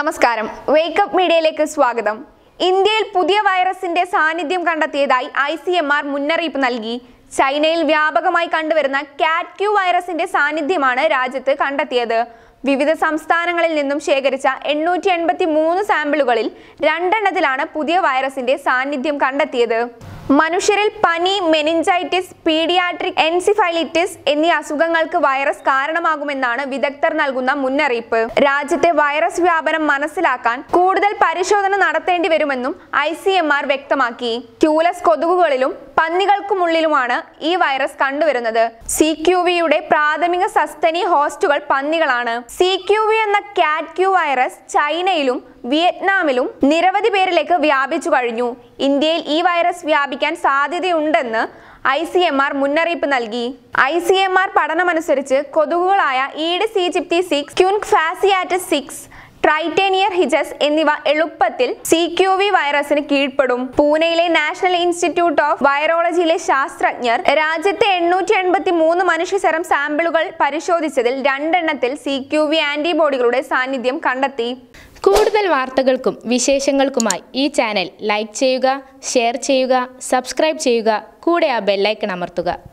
നമസ്കാരം വേക്കപ്പ് മീഡിയയിലേക്ക് സ്വാഗതം ഇന്ത്യയിൽ പുതിയ വൈറസിന്റെ സാന്നിധ്യം കണ്ടെത്തിയതായി ഐ സി എം ആർ മുന്നറിയിപ്പ് നൽകി ചൈനയിൽ വ്യാപകമായി കണ്ടുവരുന്ന കാറ്റ് ക്യൂ വൈറസിന്റെ സാന്നിധ്യമാണ് രാജ്യത്ത് കണ്ടെത്തിയത് വിവിധ സംസ്ഥാനങ്ങളിൽ നിന്നും ശേഖരിച്ച എണ്ണൂറ്റി എൺപത്തി മൂന്ന് സാമ്പിളുകളിൽ രണ്ടെണ്ണത്തിലാണ് പുതിയ വൈറസിന്റെ സാന്നിധ്യം കണ്ടെത്തിയത് മനുഷ്യരിൽ പനി മെനിഞ്ചൈറ്റിസ് പീഡിയാട്രിക് എൻസിഫൈലിറ്റിസ് എന്നീ അസുഖങ്ങൾക്ക് വൈറസ് കാരണമാകുമെന്നാണ് വിദഗ്ധർ നൽകുന്ന മുന്നറിയിപ്പ് രാജ്യത്തെ വൈറസ് വ്യാപനം മനസ്സിലാക്കാൻ കൂടുതൽ പരിശോധന നടത്തേണ്ടി വരുമെന്നും ഐ സി എം ആർ വ്യക്തമാക്കി ട്യൂലസ് കൊതുകുകളിലും പന്നികൾക്കുമുള്ളിലുമാണ് ഈ വൈറസ് കണ്ടുവരുന്നത് സി ക്യു വിയുടെ പ്രാഥമിക സസ്തനി ഹോസ്റ്റുകൾ പന്നികളാണ് സി ക്യു വി എന്ന കാറ്റ് ക്യൂ വൈറസ് ചൈനയിലും വിയറ്റ്നാമിലും നിരവധി പേരിലേക്ക് വ്യാപിച്ചു കഴിഞ്ഞു ഇന്ത്യയിൽ ഈ വൈറസ് വ്യാപിക്കാൻ സാധ്യതയുണ്ടെന്ന് ഐ സി എം ആർ മുന്നറിയിപ്പ് നൽകി ഐ സി എം ആർ പഠനമനുസരിച്ച് കൊതുകുകളായ ഈഡിസ് ഈജിപ്തി സിക്സ് ക്യൂൻക് ഫാസിയാറ്റസ് സിക്സ് ട്രൈറ്റേനിയർ ഹിജസ് എന്നിവ എളുപ്പത്തിൽ സി ക്യു വി വൈറസിന് കീഴ്പ്പെടും പൂനെയിലെ നാഷണൽ ഇൻസ്റ്റിറ്റ്യൂട്ട് ഓഫ് വൈറോളജിയിലെ ശാസ്ത്രജ്ഞർ രാജ്യത്തെ എണ്ണൂറ്റി എൺപത്തി മൂന്ന് മനുഷ്യസെറം സാമ്പിളുകൾ പരിശോധിച്ചതിൽ രണ്ടെണ്ണത്തിൽ സി ക്യു വി ആന്റിബോഡികളുടെ സാന്നിധ്യം കണ്ടെത്തി കൂടുതൽ വാർത്തകൾക്കും വിശേഷങ്ങൾക്കുമായി ഈ ചാനൽ ലൈക്ക് ചെയ്യുക ഷെയർ ചെയ്യുക സബ്സ്ക്രൈബ് ചെയ്യുക കൂടെ ആ ബെല്ലൈക്കൺ അമർത്തുക